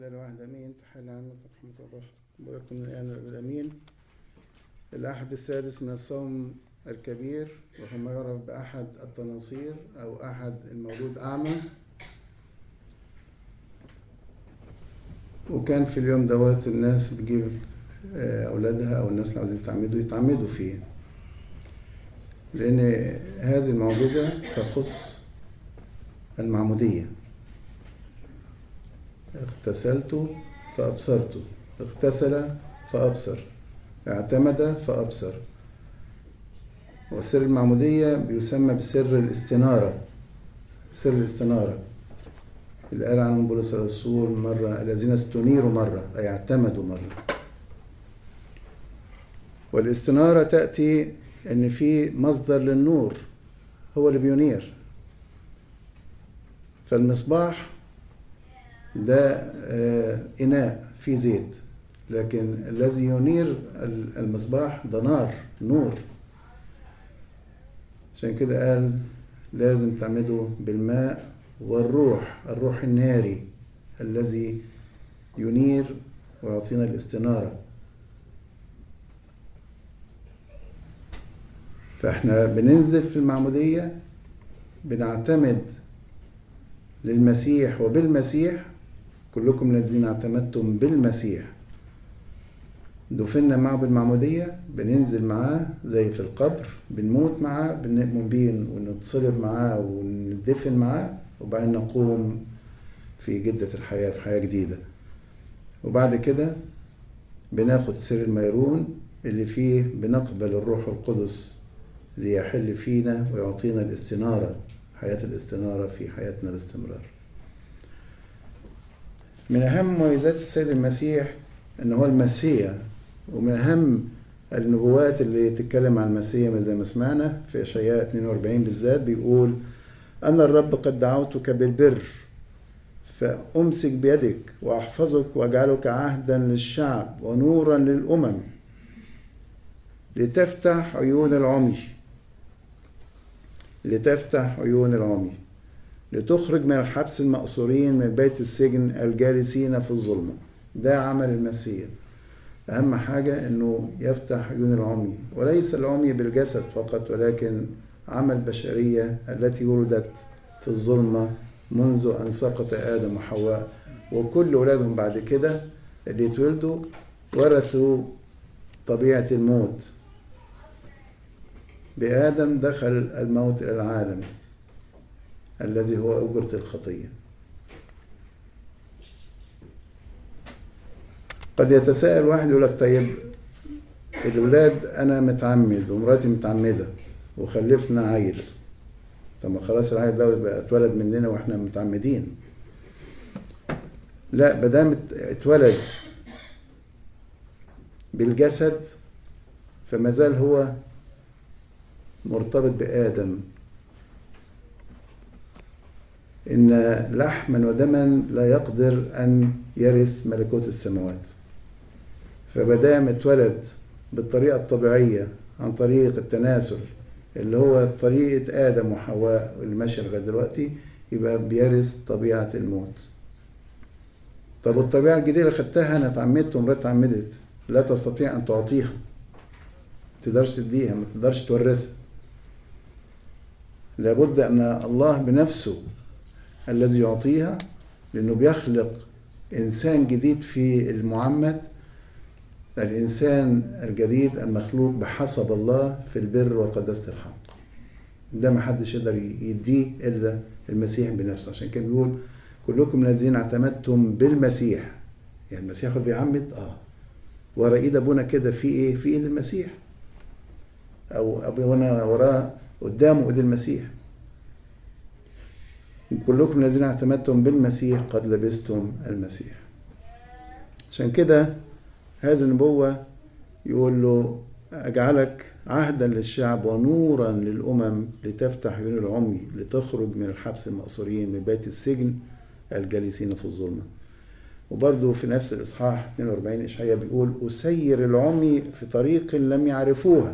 الواحد امين تحل عنك رحمة الله وبركم من الان والابد امين الاحد السادس من الصوم الكبير وهو ما يعرف باحد التناصير او احد المولود اعمى وكان في اليوم دوت الناس بتجيب آه، اولادها او الناس اللي عاوزين يتعمدوا يتعمدوا فيه لان هذه المعجزه تخص المعموديه اغتسلت فأبصرت اغتسل فأبصر اعتمد فأبصر والسر المعمودية بيسمى بسر الاستنارة سر الاستنارة اللي قال عنهم بولس الرسول مرة الذين استنيروا مرة أي اعتمدوا مرة والاستنارة تأتي إن في مصدر للنور هو اللي بينير فالمصباح ده آه، إناء فيه زيت لكن الذي ينير المصباح ده نار نور عشان كده قال لازم تعمدوا بالماء والروح الروح الناري الذي ينير ويعطينا الاستنارة فاحنا بننزل في المعمودية بنعتمد للمسيح وبالمسيح كلكم الذين اعتمدتم بالمسيح دفنا معه بالمعمودية بننزل معاه زي في القبر بنموت معاه بنؤمن بيه ونتصلب معاه وندفن معاه وبعدين نقوم في جدة الحياة في حياة جديدة وبعد كده بناخد سر الميرون اللي فيه بنقبل الروح القدس ليحل فينا ويعطينا الاستنارة حياة الاستنارة في حياتنا الاستمرار من أهم مميزات السيد المسيح أن هو المسيح ومن أهم النبوات اللي تتكلم عن المسيح زي ما سمعنا في إشعياء 42 بالذات بيقول أنا الرب قد دعوتك بالبر فأمسك بيدك وأحفظك وأجعلك عهدا للشعب ونورا للأمم لتفتح عيون العمي لتفتح عيون العمي لتخرج من الحبس المأسورين من بيت السجن الجالسين في الظلمة ده عمل المسيح أهم حاجة أنه يفتح عيون العمي وليس العمي بالجسد فقط ولكن عمل بشرية التي ولدت في الظلمة منذ أن سقط آدم وحواء وكل أولادهم بعد كده اللي اتولدوا ورثوا طبيعة الموت بآدم دخل الموت إلى العالم الذي هو أجرة الخطية قد يتساءل واحد يقول لك طيب الولاد أنا متعمد ومراتي متعمدة وخلفنا عيل طب ما خلاص العيل ده بقى اتولد مننا واحنا متعمدين لا بدام اتولد بالجسد فما زال هو مرتبط بآدم إن لحما ودما لا يقدر أن يرث ملكوت السماوات فبدام اتولد بالطريقة الطبيعية عن طريق التناسل اللي هو طريقة آدم وحواء اللي ماشية لغاية دلوقتي يبقى بيرث طبيعة الموت طب والطبيعة الجديدة اللي خدتها أنا اتعمدت ومراتي اتعمدت لا تستطيع أن تعطيها ما تقدرش تديها ما تقدرش تورثها لابد أن الله بنفسه الذي يعطيها لأنه بيخلق إنسان جديد في المعمد الإنسان الجديد المخلوق بحسب الله في البر وقداسة الحق ده ما حدش يقدر يديه إلا المسيح بنفسه عشان كان بيقول كلكم الذين اعتمدتم بالمسيح يعني المسيح هو بيعمد اه ورا ايد ابونا كده في ايه في ايد المسيح او ابونا وراه قدامه ايد المسيح كلكم الذين اعتمدتم بالمسيح قد لبستم المسيح عشان كده هذه النبوة يقول له أجعلك عهدا للشعب ونورا للأمم لتفتح عيون العمي لتخرج من الحبس المأسورين من بيت السجن الجالسين في الظلمة وبرضه في نفس الإصحاح 42 إشعياء بيقول أسير العمي في طريق لم يعرفوها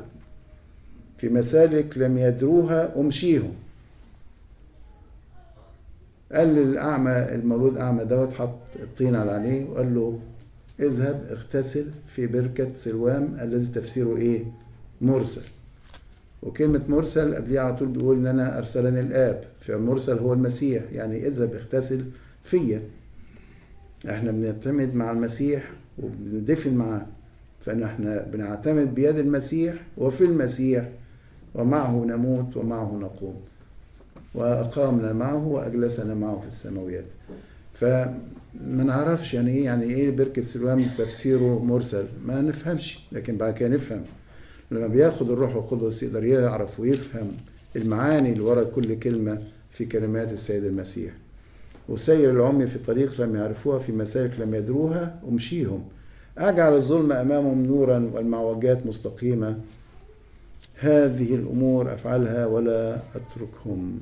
في مسالك لم يدروها أمشيهم قال للأعمى المولود أعمى دوت حط الطين على عينيه وقال له اذهب اغتسل في بركة سلوام الذي تفسيره إيه؟ مرسل وكلمة مرسل قبليها على طول بيقول إن أنا أرسلني الآب فمرسل هو المسيح يعني اذهب اغتسل فيا احنا بنعتمد مع المسيح وبندفن معاه فإن احنا بنعتمد بيد المسيح وفي المسيح ومعه نموت ومعه نقوم وأقامنا معه وأجلسنا معه في السماويات فما نعرفش يعني ايه يعني ايه بركة سلوان تفسيره مرسل ما نفهمش لكن بعد كده نفهم لما بياخد الروح القدس يقدر يعرف ويفهم المعاني اللي ورا كل كلمة في كلمات السيد المسيح وسير العمي في الطريق لم يعرفوها في مسالك لم يدروها ومشيهم أجعل الظلم أمامهم نورا والمعوجات مستقيمة هذه الأمور أفعلها ولا أتركهم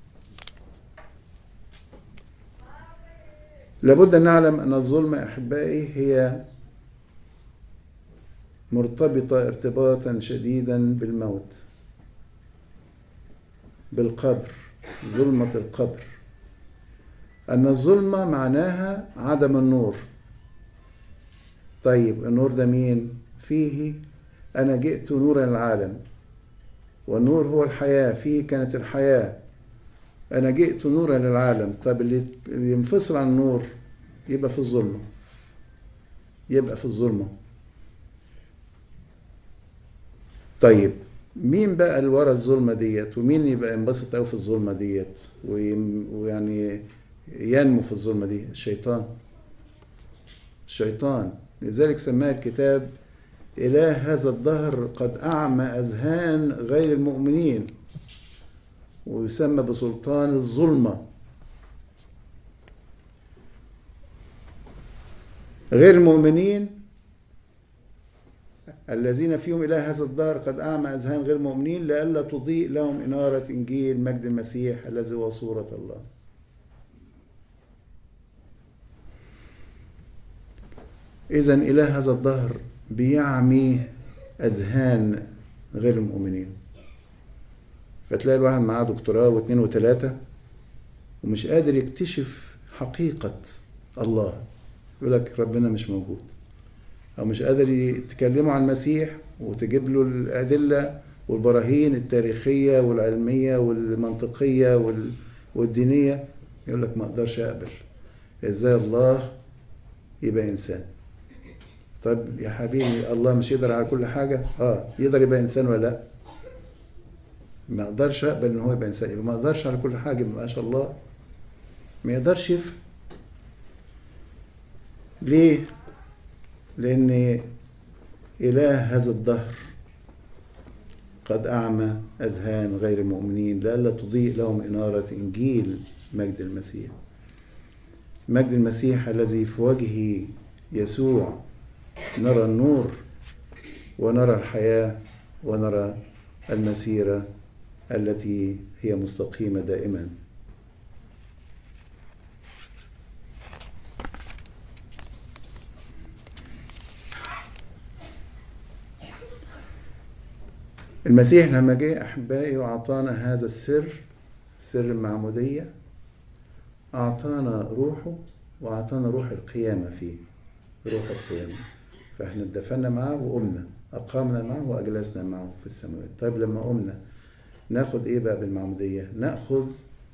لابد أن نعلم أن الظلم أحبائي هي مرتبطة ارتباطا شديدا بالموت بالقبر ظلمة القبر أن الظلمة معناها عدم النور طيب النور ده مين؟ فيه أنا جئت نورا العالم والنور هو الحياة فيه كانت الحياة أنا جئت نورا للعالم طب اللي ينفصل عن النور يبقى في الظلمة يبقى في الظلمة طيب مين بقى اللي ورا الظلمة ديت ومين يبقى ينبسط قوي في الظلمة ديت ويعني ينمو في الظلمة دي الشيطان الشيطان لذلك سماه الكتاب إله هذا الدهر قد أعمى أذهان غير المؤمنين ويسمى بسلطان الظلمة غير المؤمنين الذين فيهم إله هذا الدهر قد أعمى أذهان غير المؤمنين لئلا تضيء لهم إنارة إنجيل مجد المسيح الذي هو صورة الله إذا إله هذا الدهر بيعمي أذهان غير المؤمنين فتلاقي الواحد معاه دكتوراه واثنين وثلاثة ومش قادر يكتشف حقيقة الله يقول لك ربنا مش موجود أو مش قادر يتكلموا عن المسيح وتجيب له الأدلة والبراهين التاريخية والعلمية والمنطقية والدينية يقول لك ما أقدرش أقبل إزاي الله يبقى إنسان طب يا حبيبي الله مش يقدر على كل حاجة اه يقدر يبقى انسان ولا لا ما اقدرش اقبل ان هو يبقى انسان يبقى ما اقدرش على كل حاجة ما شاء الله ما يقدرش يفهم ليه لان اله هذا الدهر قد اعمى اذهان غير المؤمنين لئلا تضيء لهم اناره انجيل مجد المسيح مجد المسيح الذي في وجهه يسوع نرى النور ونرى الحياة ونرى المسيرة التي هي مستقيمة دائما المسيح لما جه أحبائي وأعطانا هذا السر سر المعمودية أعطانا روحه وأعطانا روح القيامة فيه روح القيامة فاحنا اتدفنا معاه وقمنا أقامنا معه وأجلسنا معه في السماوات طيب لما قمنا ناخد إيه بقى بالمعمودية نأخذ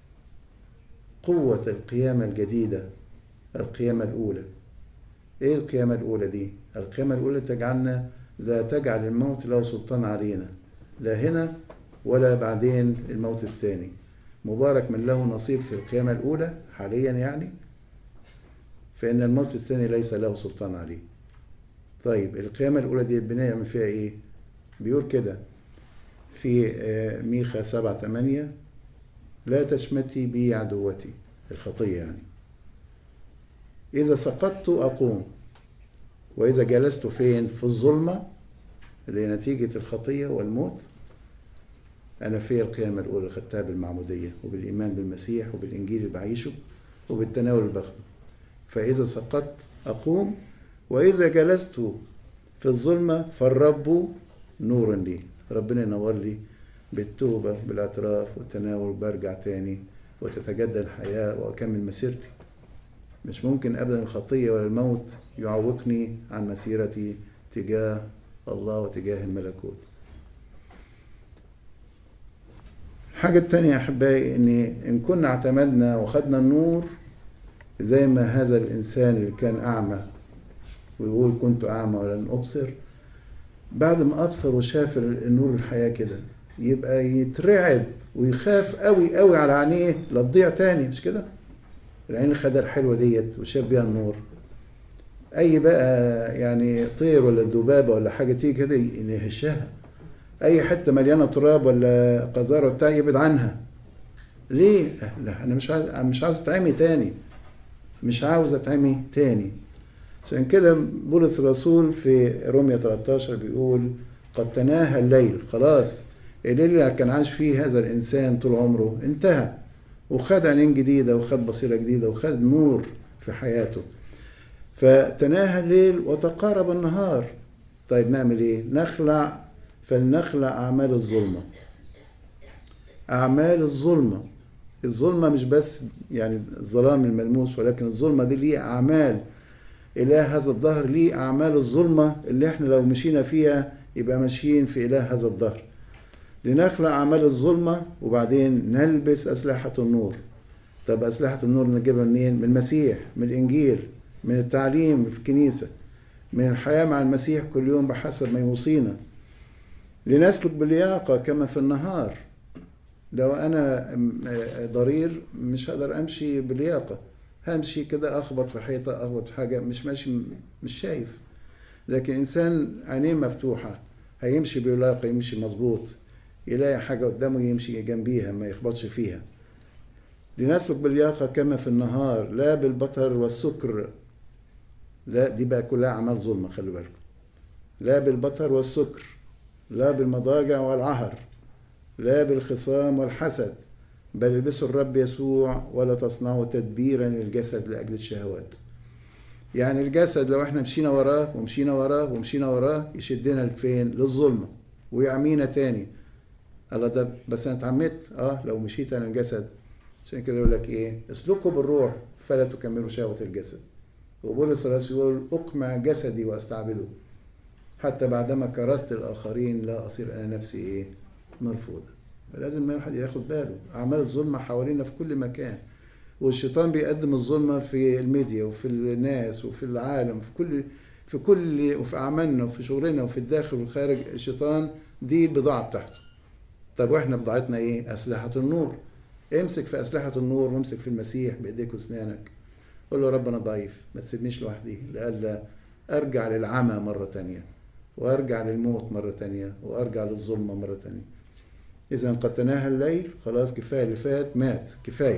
قوة القيامة الجديدة القيامة الأولى إيه القيامة الأولى دي؟ القيامة الأولى تجعلنا لا تجعل الموت له سلطان علينا لا هنا ولا بعدين الموت الثاني مبارك من له نصيب في القيامة الأولى حاليا يعني فإن الموت الثاني ليس له سلطان عليه طيب القيامة الأولى دي بنعمل فيها إيه؟ بيقول كده في ميخا سبعة ثمانية لا تشمتي بي عدوتي الخطية يعني إذا سقطت أقوم وإذا جلست فين؟ في الظلمة اللي هي نتيجة الخطية والموت أنا في القيامة الأولى اللي خدتها بالمعمودية وبالإيمان بالمسيح وبالإنجيل اللي بعيشه وبالتناول اللي باخده فإذا سقطت أقوم وإذا جلست في الظلمة فالرب نور لي ربنا ينور لي بالتوبة بالاعتراف والتناول برجع تاني وتتجدد الحياة وأكمل مسيرتي مش ممكن أبدا الخطية ولا الموت يعوقني عن مسيرتي تجاه الله وتجاه الملكوت الحاجة التانية يا أحبائي إن إن كنا اعتمدنا وخدنا النور زي ما هذا الإنسان اللي كان أعمى ويقول كنت أعمى ولن أبصر بعد ما أبصر وشاف النور الحياة كده يبقى يترعب ويخاف قوي قوي على عينيه لا تضيع تاني مش كده؟ العين الخضر الحلوة ديت وشاف بيها النور أي بقى يعني طير ولا ذبابة ولا حاجة تيجي كده يهشها أي حتة مليانة تراب ولا قذارة بتاع يبعد عنها ليه؟ لا أنا مش عاوز مش عاوز أتعمي تاني مش عاوز أتعمي تاني عشان كده بولس الرسول في رومية 13 بيقول قد تناهى الليل خلاص الليل اللي كان عايش فيه هذا الإنسان طول عمره انتهى وخد عينين جديدة وخد بصيرة جديدة وخد نور في حياته فتناهى الليل وتقارب النهار طيب نعمل ايه نخلع فلنخلع أعمال الظلمة أعمال الظلمة الظلمة مش بس يعني الظلام الملموس ولكن الظلمة دي ليه أعمال إله هذا الظهر ليه أعمال الظلمة اللي احنا لو مشينا فيها يبقى ماشيين في إله هذا الظهر لنخلع أعمال الظلمة وبعدين نلبس أسلحة النور طب أسلحة النور نجيبها منين؟ من المسيح من الإنجيل من التعليم في الكنيسة من الحياة مع المسيح كل يوم بحسب ما يوصينا لنسلك بلياقة كما في النهار لو أنا ضرير مش هقدر أمشي بلياقة همشي كده أخبط في حيطة أخبط في حاجة مش ماشي مش شايف لكن إنسان عينيه مفتوحة هيمشي بلياقة يمشي مظبوط يلاقي حاجة قدامه يمشي جنبيها ما يخبطش فيها لنسلك بالياقة كما في النهار لا بالبطر والسكر لا دي بقى كلها أعمال ظلمة خلي بالكم لا بالبطر والسكر لا بالمضاجع والعهر لا بالخصام والحسد بل البسوا الرب يسوع ولا تصنعوا تدبيرا للجسد لأجل الشهوات يعني الجسد لو احنا مشينا وراه ومشينا وراه ومشينا وراه يشدنا لفين للظلمة ويعمينا تاني الله ده بس انا اتعمدت اه لو مشيت عن الجسد عشان كده يقول لك ايه اسلكوا بالروح فلا تكملوا شهوة الجسد وبولس الرسول يقول اقمع جسدي واستعبده حتى بعدما كرست الاخرين لا اصير انا نفسي ايه مرفوضا فلازم الواحد ياخد باله اعمال الظلمه حوالينا في كل مكان والشيطان بيقدم الظلمه في الميديا وفي الناس وفي العالم في كل في كل وفي اعمالنا وفي شغلنا وفي الداخل والخارج الشيطان دي البضاعه بتاعته طب واحنا بضاعتنا ايه اسلحه النور امسك في اسلحه النور وامسك في المسيح بايديك واسنانك قول له رب انا ضعيف ما تسيبنيش لوحدي لئلا ارجع للعمى مره تانية وارجع للموت مره تانية وارجع للظلمه مره تانية اذا قد تناهى الليل خلاص كفايه اللي فات مات كفايه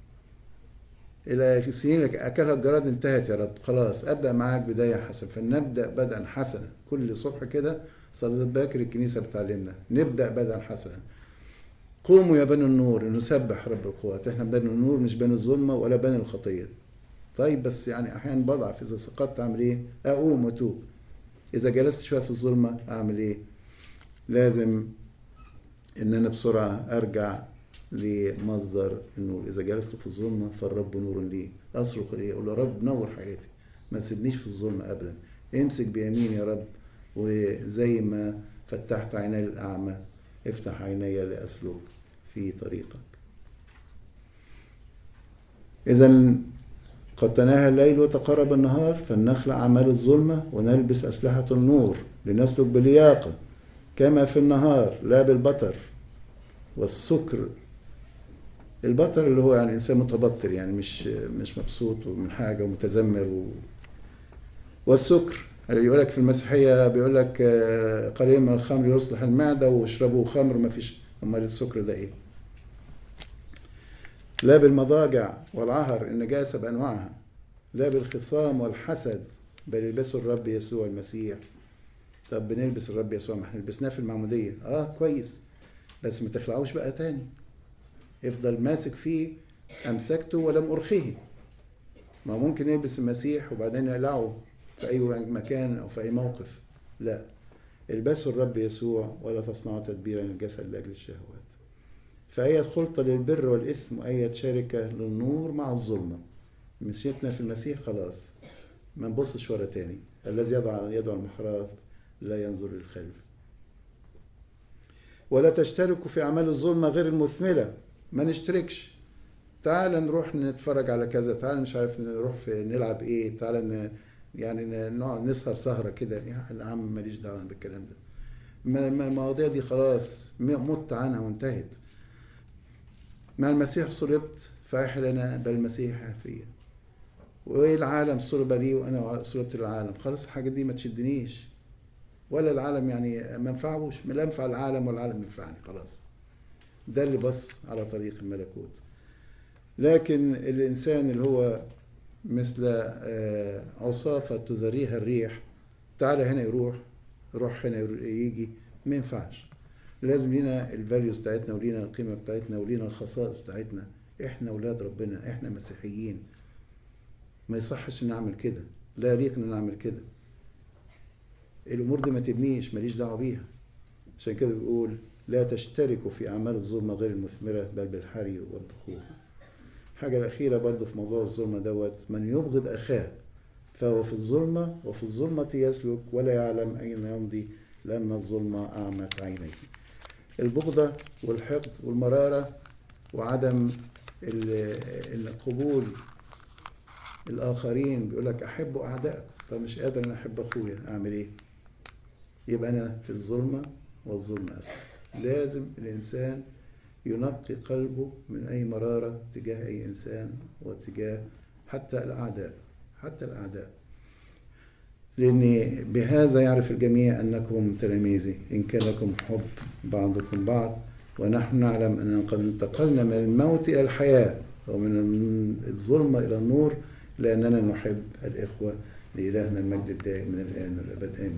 الى السنين اللي اكلها الجراد انتهت يا رب خلاص ابدا معاك بدايه حسنه فلنبدا بدءا حسنا كل صبح كده صلاه باكر الكنيسه بتعلمنا نبدا بدءا حسنا قوموا يا بني النور نسبح رب القوات احنا بني النور مش بني الظلمه ولا بني الخطيه طيب بس يعني احيانا بضعف اذا سقطت اعمل ايه اقوم واتوب اذا جلست شويه في الظلمه اعمل ايه لازم ان انا بسرعه ارجع لمصدر النور اذا جلست في الظلمه فالرب نور لي اصرخ ليه اقول له رب نور حياتي ما تسيبنيش في الظلمه ابدا امسك بيمين يا رب وزي ما فتحت عيني الاعمى افتح عيني لاسلك في طريقك اذا قد تناهى الليل وتقرب النهار فلنخلع أعمال الظلمة ونلبس أسلحة النور لنسلك بلياقة كما في النهار لا بالبطر والسكر البطر اللي هو يعني إنسان متبطر يعني مش مش مبسوط من حاجة ومتذمر و... والسكر اللي يقول لك في المسيحية بيقول لك قليل من الخمر يصلح المعدة واشربوا خمر ما فيش أمال السكر ده إيه؟ لا بالمضاجع والعهر النجاسة بأنواعها لا بالخصام والحسد بل يلبسوا الرب يسوع المسيح طب بنلبس الرب يسوع ما احنا لبسناه في المعمودية اه كويس بس ما تخلعوش بقى تاني افضل ماسك فيه امسكته ولم ارخيه ما ممكن يلبس المسيح وبعدين يقلعه في اي مكان او في اي موقف لا البسوا الرب يسوع ولا تصنعوا تدبيرا الجسد لاجل الشهوات فهي خلطة للبر والإثم وهي شركة للنور مع الظلمة مشيتنا في المسيح خلاص ما نبصش ورا تاني الذي يضع يده على المحراث لا ينظر للخلف ولا تشتركوا في أعمال الظلمة غير المثملة ما نشتركش تعال نروح نتفرج على كذا تعال مش عارف نروح في نلعب ايه تعال ن... يعني نقعد نسهر سهرة كده يا عم ماليش دعوة بالكلام ده ما المواضيع دي خلاص مت عنها وانتهت مع المسيح صلبت فاحل لنا بل المسيح فيا وايه العالم صلب لي وانا صلبت العالم خلاص الحاجات دي ما تشدنيش ولا العالم يعني ما ينفعوش لا ينفع العالم ولا العالم ينفعني خلاص ده اللي بص على طريق الملكوت لكن الانسان اللي هو مثل عصافة تزريها الريح تعالى هنا يروح روح هنا يجي ما ينفعش لازم لينا الفاليوز بتاعتنا ولينا القيمة بتاعتنا ولينا الخصائص بتاعتنا احنا اولاد ربنا احنا مسيحيين ما يصحش ان نعمل كده لا يليق ان نعمل كده الامور دي ما تبنيش ماليش دعوه بيها عشان كده بيقول لا تشتركوا في اعمال الظلمه غير المثمره بل بالحري والبخور الحاجة الأخيرة برضو في موضوع الظلمة دوت من يبغض أخاه فهو في الظلمة وفي الظلمة يسلك ولا يعلم أين يمضي لأن الظلمة أعمت عينيه البغضة والحقد والمرارة وعدم القبول الآخرين بيقول لك أحب أعدائك فمش قادر أنا أحب أخويا أعمل إيه؟ يبقى أنا في الظلمة والظلمة أسهل لازم الإنسان ينقي قلبه من أي مرارة تجاه أي إنسان وتجاه حتى الأعداء حتى الأعداء لأن بهذا يعرف الجميع أنكم تلاميذي إن كان لكم حب بعضكم بعض ونحن نعلم أننا قد انتقلنا من الموت إلى الحياة ومن الظلمة إلى النور لأننا نحب الإخوة لإلهنا المجد الدائم من الآن والأبد آمين